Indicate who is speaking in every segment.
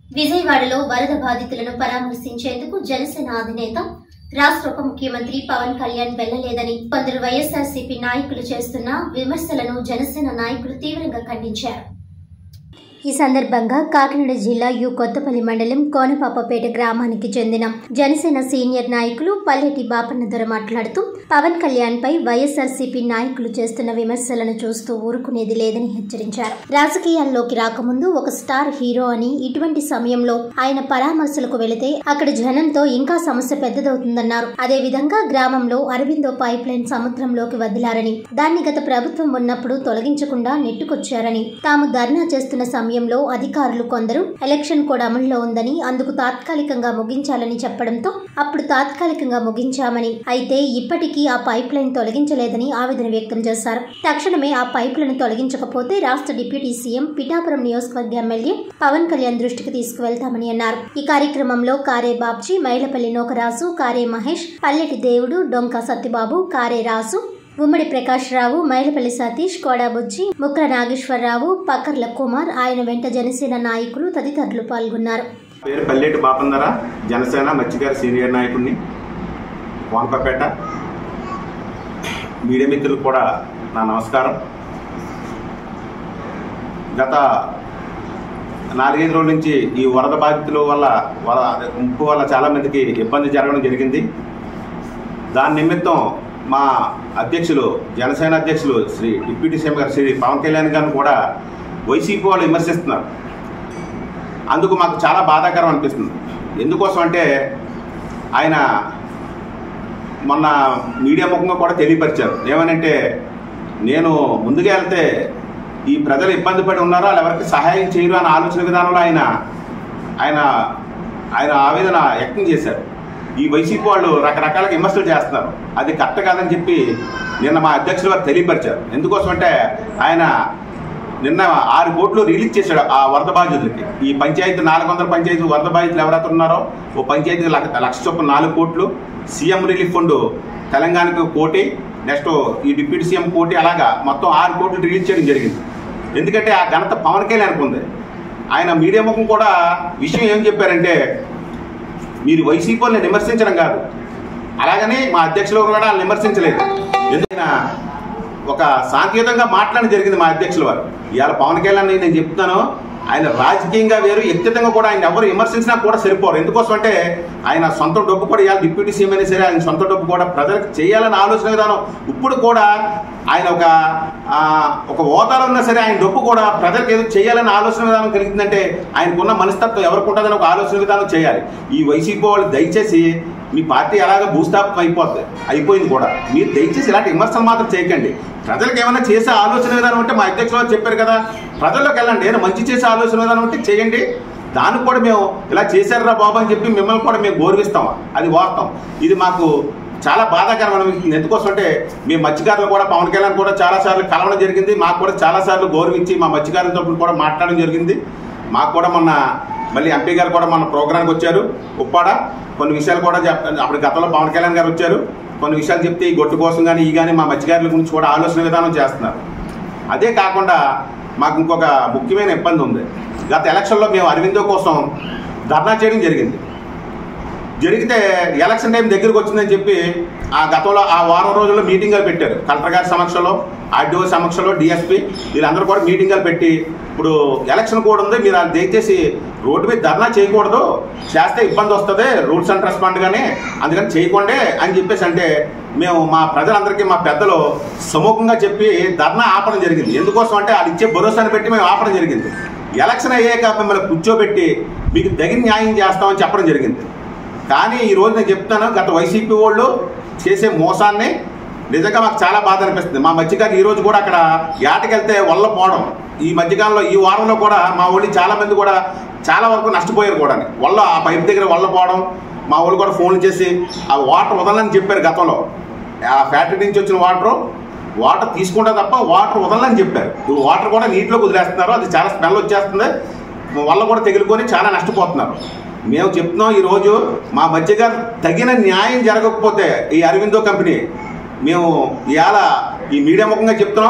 Speaker 1: విజయవాడలో వరద బాధితులను పరామర్శించేందుకు జనసేన అధినేత రాష్ట్ర ఉప ముఖ్యమంత్రి పవన్ కళ్యాణ్ వెళ్లలేదని కొందరు వైఎస్ఆర్సీపీ నాయకులు చేస్తున్న విమర్శలను జనసేన నాయకులు తీవ్రంగా ఖండించారు ఈ సందర్భంగా కాకినాడ జిల్లా యు కొత్తపల్లి మండలం కోనపాపపేట గ్రామానికి చెందిన జనసేన సీనియర్ నాయకులు పల్లెటి బాపన్న దొర మాట్లాడుతూ పవన్ కళ్యాణ్ పై వైఎస్ఆర్సీపీ నాయకులు చేస్తున్న విమర్శలను చూస్తూ ఊరుకునేది లేదని హెచ్చరించారు రాజకీయాల్లోకి రాకముందు ఒక స్టార్ హీరో అని ఇటువంటి సమయంలో ఆయన పరామర్శలకు వెళితే అక్కడ జనంతో ఇంకా సమస్య పెద్దదవుతుందన్నారు అదే విధంగా గ్రామంలో అరవిందో పైప్ లైన్ సముద్రంలోకి వదిలారని దాన్ని గత ప్రభుత్వం ఉన్నప్పుడు తొలగించకుండా నెట్టుకొచ్చారని తాము ధర్నా చేస్తున్న సమయంలో అధికారులు కొందరు ఎలక్షన్ కోడ్ అమల్లో ఉందని అందుకు తాత్కాలికంగా ముగించాలని చెప్పడంతో అప్పుడు తాత్కాలికంగా ముగించామని అయితే ఇప్పటికీ ఆ పైప్ లైన్ తొలగించలేదని ఆవేదన వ్యక్తం చేశారు తక్షణమే ఆ పైపులను తొలగించకపోతే రాష్ట్ర డిప్యూటీ సీఎం పిఠాపురం నియోజకవర్గ ఎమ్మెల్యే పవన్ కళ్యాణ్ దృష్టికి తీసుకువెళ్తామని అన్నారు ఈ కార్యక్రమంలో కారే బాబ్జీ మైలపల్లి నోకరాజు కారే మహేష్ పల్లెటి దేవుడు డొంక సత్యబాబు కారే రాజు ఉమ్మడి ప్రకాష్ రావు మైలపల్లి సతీష్ కోడాబుజ్జి ముక్ర నాగేశ్వరరావు పక్కర్ల కుమార్ ఆయన వెంట జనసేన నాయకులు తదితరులు పాల్గొన్నారు
Speaker 2: పేరు పల్లెటి బాపందర జనసేన మత్స్యకార సీనియర్ నాయకుడిని వాంపపేట మీడియా మిత్రులకు కూడా నా నమస్కారం గత నాలుగైదు రోజుల నుంచి ఈ వరద బాధితుల వల్ల వర ముప్పు వల్ల చాలా మందికి ఇబ్బంది జరగడం జరిగింది దాని నిమిత్తం మా అధ్యక్షులు జనసేన అధ్యక్షులు శ్రీ డిప్యూటీ సీఎం గారు శ్రీ పవన్ కళ్యాణ్ గారిని కూడా వైసీపీ వాళ్ళు విమర్శిస్తున్నారు అందుకు మాకు చాలా బాధాకరం అనిపిస్తుంది ఎందుకోసం అంటే ఆయన మొన్న మీడియా ముఖంగా కూడా తెలియపరిచారు ఏమనంటే నేను ముందుగా వెళ్తే ఈ ప్రజలు ఇబ్బంది పడి ఉన్నారో వాళ్ళు ఎవరికి సహాయం చేయరు అనే ఆలోచన విధానంలో ఆయన ఆయన ఆయన ఆవేదన వ్యక్తం చేశారు ఈ వైసీపీ వాళ్ళు రకరకాల విమర్శలు చేస్తున్నారు అది కరెక్ట్ కాదని చెప్పి నిన్న మా అధ్యక్షులు వారు తెలియపరిచారు ఎందుకోసం అంటే ఆయన నిన్న ఆరు కోట్లు రిలీజ్ చేశాడు ఆ వరద బాధితులకి ఈ పంచాయతీ నాలుగు వందల పంచాయతీ వరద బాధితులు ఎవరైతే ఉన్నారో ఓ పంచాయతీ లక్ష లక్ష చొప్పున నాలుగు కోట్లు సీఎం రిలీఫ్ ఫండ్ తెలంగాణకు కోటి నెక్స్ట్ ఈ డిప్యూటీ సీఎం కోటి అలాగా మొత్తం ఆరు కోట్లు రిలీజ్ చేయడం జరిగింది ఎందుకంటే ఆ ఘనత పవన్ కళ్యాణ్ ఉంది ఆయన మీడియా ముఖం కూడా విషయం ఏం చెప్పారంటే మీరు వైసీపీ వాళ్ళని విమర్శించడం కాదు అలాగని మా అధ్యక్షులు కూడా వాళ్ళని విమర్శించలేదు ఎందుకైనా ఒక సాంకేతికంగా మాట్లాడడం జరిగింది మా అధ్యక్షుల వారు ఇవాళ పవన్ కళ్యాణ్ నేను చెప్తున్నాను ఆయన రాజకీయంగా వేరు వ్యక్తిగతంగా కూడా ఆయన ఎవరు విమర్శించినా కూడా సరిపోరు ఎందుకోసం అంటే ఆయన సొంత డబ్బు కూడా ఇవాళ డిప్యూటీ సీఎం అయినా సరే ఆయన సొంత డబ్బు కూడా ప్రజలకు చేయాలని ఆలోచన విధానం ఇప్పుడు కూడా ఆయన ఒక ఆ, ఒక హోదాలో ఉన్నా సరే ఆయన డబ్బు కూడా ప్రజలకు ఏదో చేయాలని ఆలోచన విధానం కలిగిందంటే ఆయనకున్న మనస్తత్వం ఎవరికి ఉంటుందని ఒక ఆలోచన విధానం చేయాలి ఈ వైసీపీ వాళ్ళు దయచేసి మీ పార్టీ ఎలాగ భూస్థాపకం అయిపోద్ది అయిపోయింది కూడా మీరు దయచేసి ఇలాంటి విమర్శలు మాత్రం చేయకండి ప్రజలకు ఏమైనా చేసే ఆలోచన విధానం ఉంటే మా అధ్యక్షులు వారు చెప్పారు కదా ప్రజల్లోకి వెళ్ళండి ఏదైనా మంచి చేసే ఆలోచన విధానం ఉంటే చేయండి దానికి కూడా మేము ఇలా చేశారా బాబు అని చెప్పి మిమ్మల్ని కూడా మేము గౌరవిస్తాం అది వాస్తవం ఇది మాకు చాలా బాధాకరం అనిపిస్తుంది ఎందుకోసం అంటే మీ మత్స్యకారులు కూడా పవన్ కళ్యాణ్ కూడా చాలా సార్లు కలవడం జరిగింది మాకు కూడా చాలా సార్లు గౌరవించి మా మత్స్యకారుల తరపున కూడా మాట్లాడడం జరిగింది మాకు కూడా మొన్న మళ్ళీ ఎంపీ గారు కూడా మన ప్రోగ్రామ్కి వచ్చారు ఉప్పాడ కొన్ని విషయాలు కూడా చెప్ అప్పుడు గతంలో పవన్ కళ్యాణ్ గారు వచ్చారు కొన్ని విషయాలు చెప్తే ఈ గొట్టు కోసం కానీ ఈ కానీ మా మత్స్యకారుల గురించి కూడా ఆలోచన విధానం చేస్తున్నారు అదే కాకుండా మాకు ఇంకొక ముఖ్యమైన ఇబ్బంది ఉంది గత ఎలక్షన్లో మేము అరవిందో కోసం ధర్నా చేయడం జరిగింది జరిగితే ఎలక్షన్ టైం దగ్గరికి వచ్చిందని చెప్పి ఆ గతంలో ఆ వారం రోజుల్లో మీటింగ్లు పెట్టారు కలెక్టర్ గారి సమక్షంలో ఆర్డీఓ సమక్షంలో డిఎస్పీ వీళ్ళందరూ కూడా మీటింగ్లు పెట్టి ఇప్పుడు ఎలక్షన్ కూడా ఉంది మీరు అది దయచేసి రోడ్డు మీద ధర్నా చేయకూడదు చేస్తే ఇబ్బంది వస్తుంది రూల్స్ అండ్ రెస్పాండ్ గానీ అందుకని చేయకండి అని చెప్పేసి అంటే మేము మా ప్రజలందరికీ మా పెద్దలు సముఖంగా చెప్పి ధర్నా ఆపడం జరిగింది ఎందుకోసం అంటే అది ఇచ్చే భరోసాని పెట్టి మేము ఆపడం జరిగింది ఎలక్షన్ అయ్యాక మిమ్మల్ని కూర్చోబెట్టి మీకు తగిన న్యాయం చేస్తామని చెప్పడం జరిగింది కానీ ఈ రోజు నేను చెప్తాను గత వైసీపీ వాళ్ళు చేసే మోసాన్ని నిజంగా మాకు చాలా బాధ అనిపిస్తుంది మా మధ్యకాలం ఈ రోజు కూడా అక్కడ ఏటకెళ్తే వల్ల పోవడం ఈ మధ్యకాలంలో ఈ వారంలో కూడా మా ఊళ్ళో చాలా మంది కూడా చాలా వరకు నష్టపోయారు కూడా వల్ల ఆ పైప్ దగ్గర వల్ల పోవడం మా ఊళ్ళు కూడా ఫోన్లు చేసి ఆ వాటర్ వదలని చెప్పారు గతంలో ఆ ఫ్యాక్టరీ నుంచి వచ్చిన వాటర్ వాటర్ తీసుకుంటా తప్ప వాటర్ వదలని చెప్పారు ఇప్పుడు వాటర్ కూడా నీటిలోకి వదిలేస్తున్నారు అది చాలా స్మెల్ వచ్చేస్తుంది వల్ల కూడా తగిలికొని చాలా నష్టపోతున్నారు మేము చెప్తున్నాం ఈరోజు మా మధ్యగా తగిన న్యాయం జరగకపోతే ఈ అరవిందో కంపెనీ మేము ఇవాళ ఈ మీడియా ముఖంగా చెప్తున్నాం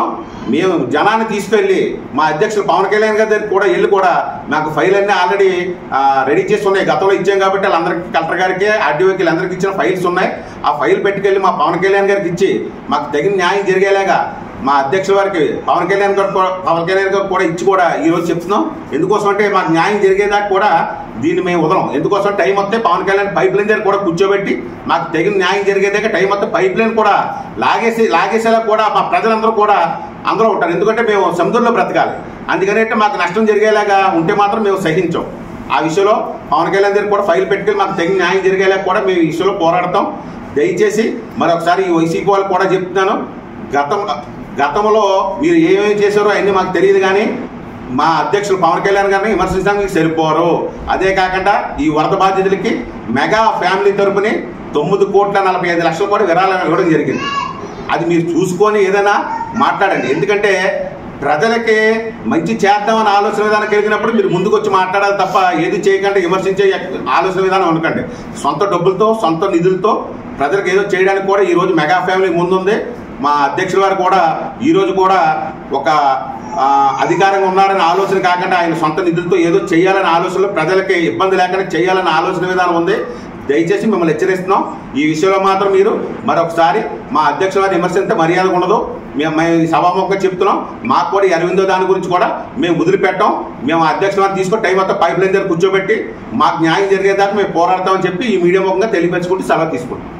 Speaker 2: మేము జనాన్ని తీసుకెళ్ళి మా అధ్యక్షులు పవన్ కళ్యాణ్ గారి దగ్గర కూడా వెళ్ళి కూడా మాకు ఫైల్ అన్నీ ఆల్రెడీ రెడీ చేసి ఉన్నాయి గతంలో ఇచ్చాం కాబట్టి వాళ్ళందరికీ కలెక్టర్ గారికి ఆర్డీఓకి అందరికి ఇచ్చిన ఫైల్స్ ఉన్నాయి ఆ ఫైల్ పెట్టుకెళ్ళి మా పవన్ కళ్యాణ్ గారికి ఇచ్చి మాకు తగిన న్యాయం జరిగేలాగా మా అధ్యక్షుల వారికి పవన్ కళ్యాణ్ గారు కూడా- పవన్ కళ్యాణ్ గారు కూడా ఇచ్చి కూడా ఈ రోజు చెప్తున్నాం ఎందుకోసం అంటే మాకు న్యాయం జరిగేదాకా కూడా దీన్ని మేము వదలం ఎందుకోసం టైం వస్తే పవన్ కళ్యాణ్ పైప్ లైన్ దగ్గర కూడా కూర్చోబెట్టి మాకు తగిన న్యాయం జరిగేదాకా టైం వస్తే పైప్ లైన్ కూడా లాగేసి లాగేసేలా కూడా మా ప్రజలందరూ కూడా అందులో ఉంటారు ఎందుకంటే మేము సముద్రంలో బ్రతకాలి అందుకని అంటే మాకు నష్టం జరిగేలాగా ఉంటే మాత్రం మేము సహించాం ఆ విషయంలో పవన్ కళ్యాణ్ దగ్గర కూడా ఫైల్ పెట్టుకుని మాకు తగిన న్యాయం జరిగేలా కూడా మేము ఈ విషయంలో పోరాడతాం దయచేసి మరొకసారి ఈ వైసీపీ వాళ్ళు కూడా చెప్తున్నాను గతం గతంలో మీరు ఏమేమి చేశారో అవన్నీ మాకు తెలియదు కానీ మా అధ్యక్షులు పవన్ కళ్యాణ్ గారిని విమర్శించడానికి సరిపోరు అదే కాకుండా ఈ వరద బాధితులకి మెగా ఫ్యామిలీ తరపుని తొమ్మిది కోట్ల నలభై ఐదు లక్షలు కూడా విరాళం ఇవ్వడం జరిగింది అది మీరు చూసుకొని ఏదైనా మాట్లాడండి ఎందుకంటే ప్రజలకి మంచి చేద్దామని ఆలోచన విధానం కలిగినప్పుడు మీరు ముందుకు వచ్చి మాట్లాడాలి తప్ప ఏది చేయకుండా విమర్శించే ఆలోచన విధానం ఉండకండి సొంత డబ్బులతో సొంత నిధులతో ప్రజలకు ఏదో చేయడానికి కూడా ఈ రోజు మెగా ఫ్యామిలీ ముందుంది మా అధ్యక్షుల వారు కూడా ఈ రోజు కూడా ఒక ఆ, అధికారంగా ఉన్నారని ఆలోచన కాకుండా ఆయన సొంత నిధులతో ఏదో చేయాలనే ఆలోచనలో ప్రజలకి ఇబ్బంది లేకుండా చేయాలనే ఆలోచన విధానం ఉంది దయచేసి మిమ్మల్ని హెచ్చరిస్తున్నాం ఈ విషయంలో మాత్రం మీరు మరొకసారి మా అధ్యక్షుల వారిని విమర్శించే మర్యాద ఉండదు మేము మేము సభాముఖంగా చెప్తున్నాం మాకు కూడా ఈ అరవిందో దాని గురించి కూడా మేము వదిలిపెట్టాం మేము అధ్యక్షుల వారిని తీసుకొని టైం మొత్తం పైప్ లైన్ దగ్గర కూర్చోబెట్టి మాకు న్యాయం జరిగేదాకా మేము పోరాడతామని చెప్పి ఈ మీడియా ముఖంగా తెలియపరచుకుంటూ సెలవు తీసుకుంటాం